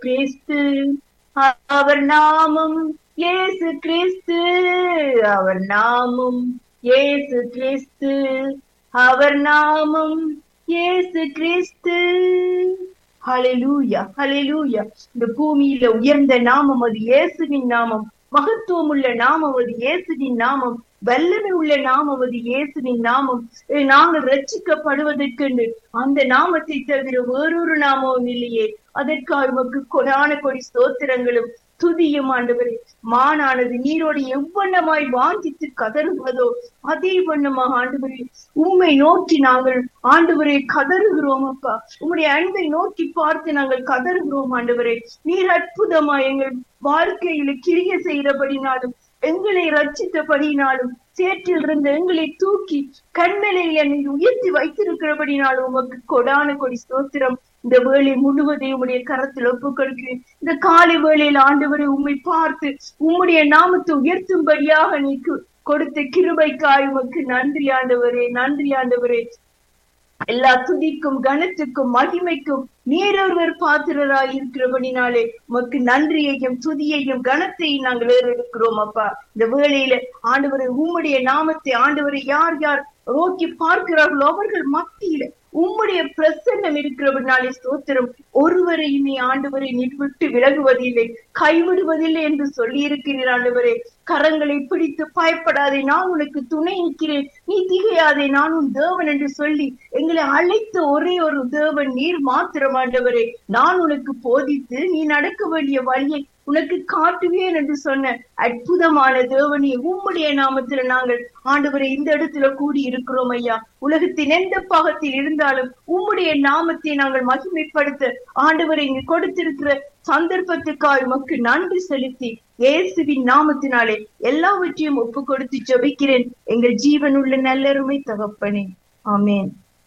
கிறிஸ்து அவர் நாமம் இயேசு கிறிஸ்து அவர் நாமம் இயேசு கிறிஸ்து அவர் நாமம் இயேசு கிறிஸ்து ஹalleluya ஹalleluya இந்த பூமியில உயர்ந்த நாமம் அது இயேசுவின் நாமம் மகத்துவம் உள்ள நாமம் அது இயேசுவின் நாமம் வல்லமை உள்ள நாமம் அது இயேசுவின் நாமம் ஏ, நாங்கள் ரட்சிக்கப்படுவதற்கு அந்த நாமத்தை தவிர வேறொரு நாமமும் இல்லையே அதற்காக உமக்கு கொடான கொடி ஸ்தோத்திரங்களும் துதியும் ஆண்டவரே மானானது நீரோடு எவ்வண்ணமாய் வாஞ்சித்து கதறுவதோ அதே வண்ணமாக ஆண்டவரே உம்மை நோக்கி நாங்கள் ஆண்டவரே கதறுகிறோம் அப்பா உம்முடைய அன்பை நோக்கி பார்த்து நாங்கள் கதறுகிறோம் ஆண்டவரே நீர் அற்புதமா எங்கள் வாழ்க்கையில கிரிய செய்கிறபடினாலும் எங்களை ரட்சித்தபடினாலும் சேற்றில் இருந்த எங்களை தூக்கி கண்மலையில நீ உயர்த்தி வைத்திருக்கிறபடினாலும் உமக்கு கொடான கொடி ஸ்தோத்திரம் இந்த வேலை முழுவதையும் உம்முடைய கரத்தில் ஒப்புக் கொடுக்கிறேன் இந்த காலை வேளையில் ஆண்டவரை உம்மை பார்த்து உம்முடைய நாமத்தை உயர்த்தும்படியாக நீ கு- கொடுத்த கிருபைக்காய் உமக்கு நன்றி ஆண்டவரே நன்றி ஆண்டவரே எல்லா துதிக்கும் கனத்துக்கும் மகிமைக்கும் நீரொருவர் பாத்திரராய் இருக்கிறபடினாலே உமக்கு நன்றியையும் துதியையும் கனத்தையும் நாங்கள் ஏறெடுக்கிறோம் அப்பா இந்த வேளையில ஆண்டவரை உம்முடைய நாமத்தை ஆண்டவரை யார் யார் நோக்கி பார்க்கிறார்களோ அவர்கள் மத்தியில உம்முடைய பிரசன்னம் இருக்கிறபடினாலே ஸ்தோத்திரம் ஒருவரையுமே ஆண்டவரை நீர் விட்டு விலகுவதில்லை கைவிடுவதில்லை என்று சொல்லி இருக்கிறீர் ஆண்டவரே கரங்களை பிடித்து பயப்படாதே நான் உனக்கு துணை நிற்கிறேன் நீ திகையாதே நான் உன் தேவன் என்று சொல்லி எங்களை அழைத்த ஒரே ஒரு தேவன் நீர் மாத்திரம் ஆண்டவரே நான் உனக்கு போதித்து நீ நடக்க வேண்டிய வழியை உனக்கு காட்டுவேன் என்று சொன்ன அற்புதமான தேவனே உம்முடைய நாமத்துல நாங்கள் ஆண்டவரை இந்த இடத்துல கூடி இருக்கிறோம் ஐயா உலகத்தின் எந்த பாகத்தில் இருந்தாலும் உம்முடைய நாமத்தை நாங்கள் மகிமைப்படுத்த ஆண்டவரை இங்கு கொடுத்திருக்கிற சந்தர்ப்பத்துக்காக உமக்கு நன்றி செலுத்தி இயேசுவின் நாமத்தினாலே எல்லாவற்றையும் ஒப்பு கொடுத்து ஜெபிக்கிறேன் எங்கள் ஜீவனுள்ள நல்லருமை தகப்பனே ஆமென்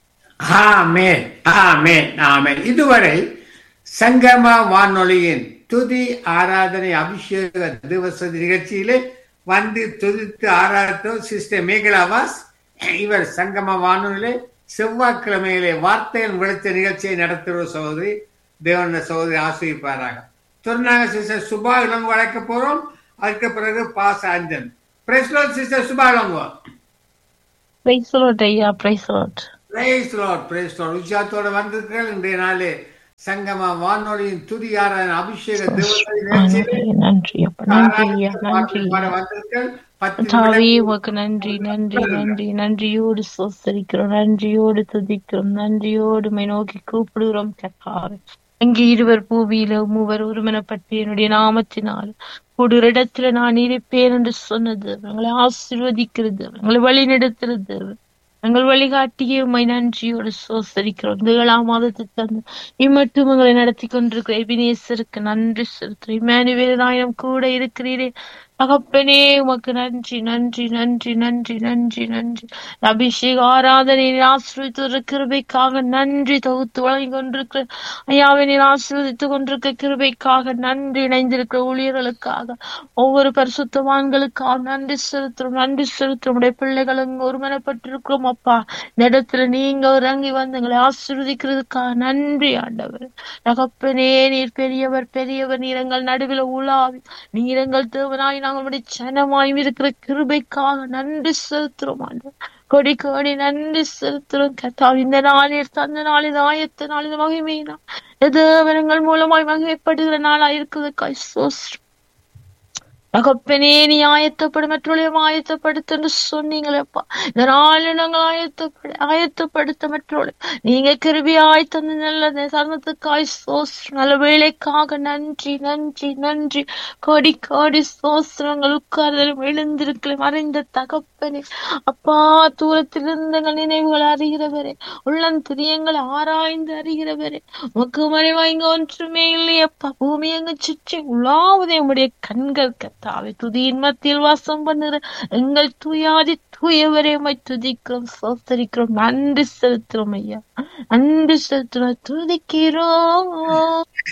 ஆமென் ஆமென் ஆமென் இதுவரை சங்கம வானொலியின் துதி ஆராதனை அபிஷேக திவச நிகழ்ச்சியிலே வந்து துதித்து ஆராதத்தோர் சிஸ்டர் மேகலாவாஸ் இவர் சங்கம வானொலியிலே செவ்வாய்க்கிழமையிலே வார்த்தைகள் விளைத்த நிகழ்ச்சியை நடத்துகிற சகோதரி தேவன சகோதரி ஆசிரிப்பாராக தொடர்ந்தாங்க சிஸ்டர் சுபா இளங்கோ அழைக்க போறோம் அதுக்கு பிறகு பாஸ் Anjan praise sister Subha Ilango praise lord ஐயா praise lord praise lord praise lord உற்சாகத்தோட வந்திருக்கிறீர்கள் இன்றைய நாளே சங்கம வானொலியின் துதியாரான அபிஷேக தேவதை நிகழ்ச்சியிலே நன்றி அப்பா நன்றி ஐயா நன்றி பாட வந்திருக்கிறீர்கள் பத்து தாவே உமக்கு நன்றி நன்றி நன்றி நன்றியோடு சோசரிக்கிறோம் நன்றியோடு துதிக்கிறோம் நன்றியோடு மை நோக்கி கூப்பிடுகிறோம் கர்த்தாவே அங்கே இருவர் பூமியில மூவர் ஒருமனப்பட்டு என்னுடைய நாமத்தினால் ஒரு இடத்துல நான் இருப்பேன் என்று சொன்னது எங்களை ஆசீர்வதிக்கிறது எங்களை வழி நடத்துறது எங்கள் வழிகாட்டியே உம்மை நன்றியோடு சோசரிக்கிறோம் இந்த ஏழாம் மாதத்தை தந்து இம்மட்டும் எங்களை நடத்தி கொண்டிருக்கிற எபினேசருக்கு நன்றி செலுத்துறேன் இமானுவேல் நாயனம் கூட இருக்கிறீரே தகப்பனே உமக்கு நன்றி நன்றி நன்றி நன்றி நன்றி நன்றி அபிஷேக ஆராதனை ஆசிரியத்து கிருபைக்காக நன்றி தொகுத்து வழங்கி கொண்டிருக்கிற ஐயாவை நீர் ஆசீர்வதித்துக் கொண்டிருக்க கிருபைக்காக நன்றி இணைந்திருக்கிற ஊழியர்களுக்காக ஒவ்வொரு பரிசுத்தவான்களுக்காக நன்றி செலுத்துறோம் நன்றி செலுத்துறோம் உடைய பிள்ளைகளும் ஒருமனப்பட்டிருக்கிறோம் அப்பா இந்த இடத்துல நீங்க இறங்கி வந்து எங்களை ஆசீர்வதிக்கிறதுக்காக நன்றி ஆண்டவர் தகப்பனே நீர் பெரியவர் பெரியவர் நீர் எங்கள் நடுவில் உலாவி நீர் எங்கள் தேவனாய் நாங்கள் உடைய சனமாய் இருக்கிற கிருபைக்காக நன்றி செலுத்துறோம் ஆண்டவர் கொடி கொடி நன்றி செலுத்துறோம் கத்தா இந்த நாளில் தந்த நாளில் ஆயத்த நாளில் மகிமையினா தேவனங்கள் மூலமாய் மகிமைப்படுகிற நாளா இருக்கிறதுக்காய் சோஸ்ரம் தகப்பனே நீ ஆயத்தப்படு மற்றவர்களையும் ஆயத்தப்படுத்த என்று சொன்னீங்களேப்பா இந்த நாளில் நாங்கள் ஆயத்தப்படு ஆயத்தப்படுத்த மற்றவர்கள் நீங்க கிருபியாய் தந்த நல்ல சரணத்துக்காய் சோஸ் நல்ல வேலைக்காக நன்றி நன்றி நன்றி கோடி கோடி சோஸ்திரங்கள் உட்கார்தலும் எழுந்திருக்கலாம் அறிந்த தகப்பனே அப்பா தூரத்தில் இருந்த எங்கள் நினைவுகள் அறிகிறவரே உள்ளந்திரியங்களை ஆராய்ந்து அறிகிறவரே உமக்கு மறைவா இங்க ஒன்றுமே இல்லையப்பா பூமி எங்க சுற்றி உலாவதே உடைய கண்கள் கத்தாவே துதியின் மத்தியில் வாசம் பண்ணுகிற எங்கள் துயாதி தூயவரே உம்மை துதிக்கிறோம் சோத்தரிக்கிறோம் நன்றி செலுத்துறோம் ஐயா நன்றி செலுத்துறோம் துதிக்கிறோம்